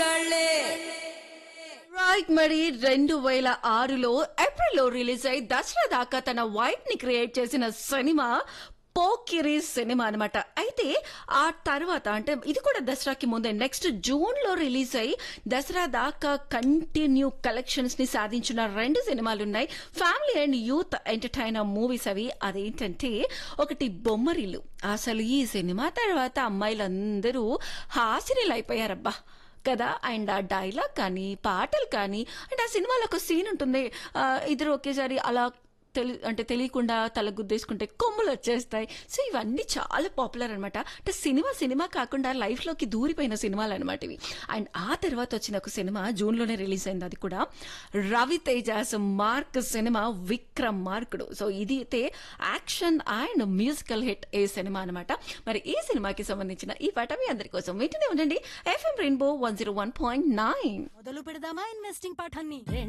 కుర్రాళ్ళే right మరి రెండు వేల ఆరులో ఏప్రిల్లో రిలీజ్ అయి దసరా దాకా తన వైట్ ని క్రియేట్ చేసిన సినిమా పోకిరి సినిమా అన్నమాట అయితే ఆ తర్వాత అంటే ఇది కూడా దసరాకి ముందే నెక్స్ట్ జూన్ లో రిలీజ్ అయి దసరా దాకా కంటిన్యూ కలెక్షన్స్ ని సాధించిన రెండు సినిమాలు ఉన్నాయి family and youth entertainer movies అవి అదేంటంటే ఒకటి బొమ్మరిల్లు అసలు ఈ సినిమా తర్వాత అమ్మాయిలందరూ హాసినిలు అయిపోయారబ్బా కదా అండ్ ఆ డైలాగ్ కానీ పాటలు కానీ అండ్ ఆ సినిమాలో ఒక సీన్ ఉంటుంది ఆ, ఇద్దరు ఒకేసారి అలా తెలి అంటే తెలియకుండా తల గుద్దేసుకుంటే కొమ్ములు వచ్చేస్తాయి సో ఇవన్నీ చాలా పాపులర్ అనమాట అంటే సినిమా సినిమా కాకుండా లైఫ్లోకి దూరిపోయిన సినిమాలు అనమాట ఇవి అండ్ ఆ తర్వాత వచ్చిన ఒక సినిమా జూన్లోనే రిలీజ్ అయింది అది కూడా రవి తేజాస్ మార్క్ సినిమా విక్రమ్ మార్కుడు సో ఇది అయితే యాక్షన్ అండ్ మ్యూజికల్ హిట్ ఏ సినిమా అనమాట మరి ఈ సినిమాకి సంబంధించిన ఈ పాట మీ అందరి కోసం వింటూనే ఉండండి FM Rainbow one zero one point nine మొదలు పెడదామా ఇన్వెస్టింగ్ పాఠాన్ని